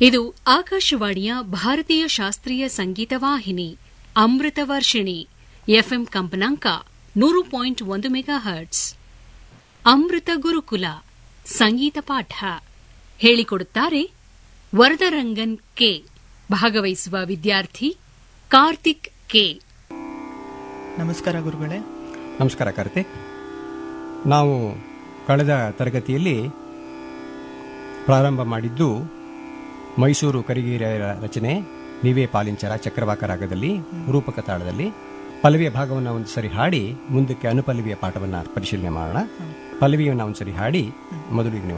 ಇದು ಆಕಾಶವಾಣಿಯ ಭಾರತೀಯ ಶಾಸ್ತ್ರೀಯ ಸಂಗೀತ ವಾಹಿನಿ ಅಮೃತ ವರ್ಷಿಣಿ ಎಫ್ಎಂ ಕಂಪನಾಂಕ ನೂರು ಪಾಯಿಂಟ್ ಒಂದು ಮೆಗಾ ಹರ್ಟ್ಸ್ ಅಮೃತ ಗುರುಕುಲ ಸಂಗೀತ ಪಾಠ ಹೇಳಿಕೊಡುತ್ತಾರೆ ವರದರಂಗನ್ ಕೆ ಭಾಗವಹಿಸುವ ವಿದ್ಯಾರ್ಥಿ ಕಾರ್ತಿಕ್ ಕೆ ನಮಸ್ಕಾರ ಗುರುಗಳೇ ನಮಸ್ಕಾರ ಕಾರ್ತಿಕ್ ನಾವು ಕಳೆದ ತರಗತಿಯಲ್ಲಿ ಪ್ರಾರಂಭ ಮಾಡಿದ್ದು ಮೈಸೂರು ಕರಿಗಿರಿಯರ ರಚನೆ ನೀವೇ ಪಾಲಿಂಚರ ಚಕ್ರವಾಕ ರಾಗದಲ್ಲಿ ರೂಪಕ ತಾಳದಲ್ಲಿ ಪಲ್ಲವಿಯ ಭಾಗವನ್ನು ಒಂದು ಸರಿ ಹಾಡಿ ಮುಂದಕ್ಕೆ ಅನುಪಲ್ಲವಿಯ ಪಾಠವನ್ನು ಪರಿಶೀಲನೆ ಮಾಡೋಣ ಪಲ್ಲವಿಯನ್ನು ಒಂದು ಸರಿ ಹಾಡಿ ಮೊದಲಿಗೆ ನೀವು